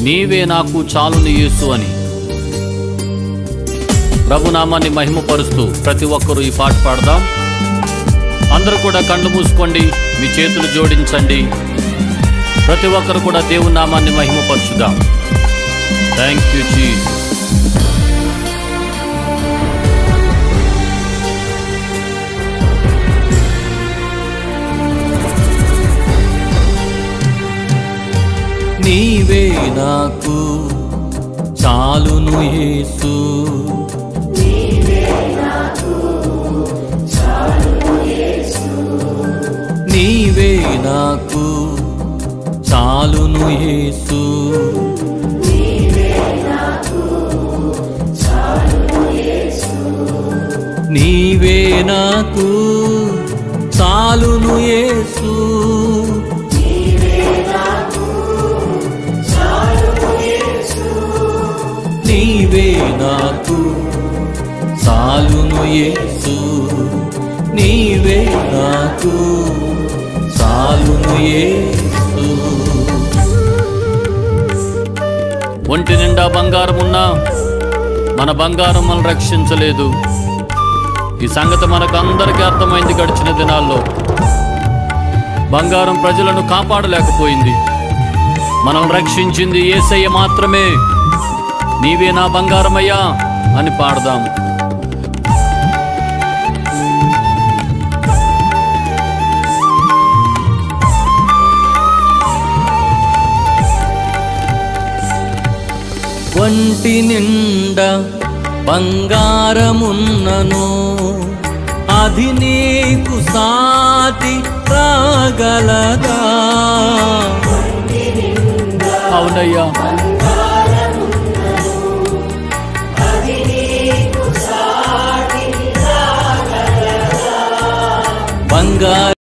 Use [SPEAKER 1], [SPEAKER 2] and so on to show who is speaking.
[SPEAKER 1] నీవే నాకు చాలుని యేసు అని ప్రభునామాన్ని మహిమపరుస్తూ ప్రతి ఒక్కరూ ఈ పాట పాడదాం అందరూ కూడా కళ్ళు మూసుకోండి మీ చేతులు జోడించండి ప్రతి ఒక్కరు కూడా దేవుని నామాన్ని మహిమపరచుదాం థ్యాంక్ యూ జీసస్ నీవే నాకు చాలును యేసు నీవే నాకు చాలును యేసు నీవే నాకు చాలును యేసు నీవే నాకు చాలును యేసు నీవే నాకు చాలును యేసు ఒంటి నిండా బంగారం ఉన్నా మన బంగారం మనం రక్షించలేదు ఈ సంగతి మనకు అందరికీ అర్థమైంది గడిచిన దినాల్లో బంగారం ప్రజలను కాపాడలేకపోయింది మనం రక్షించింది ఏసయ్య మాత్రమే నీవే నా బంగారమయ్యా అని పాడదాం ఒంటి నిండా బంగారమున్నను అది నీకు సాటి రాగలదా అవునయ్యా